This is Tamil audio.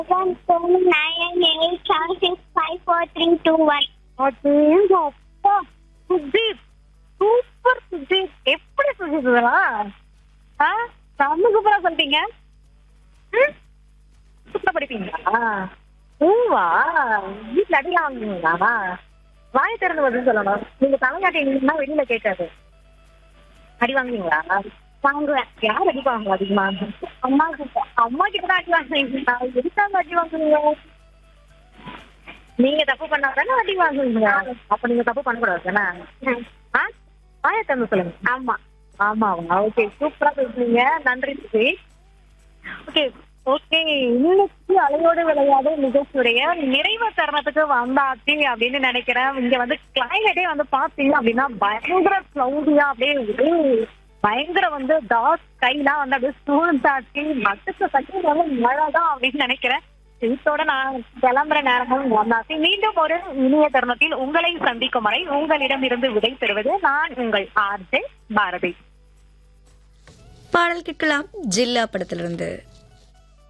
seven seven nine eight seven six five four three two one. அடேங்க அப்பா சுஜித் சூப்பர் சுஜித் எப்படி சுஜித் இதெல்லாம் ஆ ரொம்ப சூப்பரா சொல்லிட்டீங்க ம்? சூப்பரா படிப்பீங்களா ஊவா வீட்டுல அடிலாம் வாங்குவீங்களா வாயை திறந்து பதில் சொல்லணும் நீங்க தலையாட்டிங்கன்னா வெளியில கேட்காது அடி வாங்குவீங்களா வாங்குவேன் யார் அடிப்பாங்க அதிகமா அம்மா கிட்ட அம்மா கிட்ட தான் அடி வாங்குவீங்களா எதுக்காக அடி வாங்குவீங்க நீங்க தப்பு பண்ணா தானே அடி வாங்குவீங்க அப்ப நீங்க தப்பு பண்ணக்கூடாது தானே ஆ வாயை திறந்து சொல்லுங்க ஆமா ஆமாவா ஓகே சூப்பரா பேசுறீங்க நன்றி சுஜி ஓகே ஓகே இன்னைக்கு அலையோடு விளையாடு நிகழ்ச்சியுடைய நிறைவு தருணத்துக்கு வந்தாச்சு அப்படின்னு நினைக்கிறேன் இங்க வந்து கிளைமேட்டே வந்து பாத்தீங்க அப்படின்னா பயங்கர கிளவுடியா அப்படியே ஒரே பயங்கர வந்து டார்க் ஸ்கைலாம் வந்து அப்படியே சூழ்ந்தாச்சு மட்டுக்கு சட்டி வந்து மழை தான் அப்படின்னு நினைக்கிறேன் இதோட நான் கிளம்புற நேரமும் வந்தாச்சு மீண்டும் ஒரு இனிய தருணத்தில் உங்களை சந்திக்கும் வரை உங்களிடம் இருந்து விடை பெறுவது நான் உங்கள் ஆர்ஜே பாரதி பாடல் கேட்கலாம் ஜில்லா படத்திலிருந்து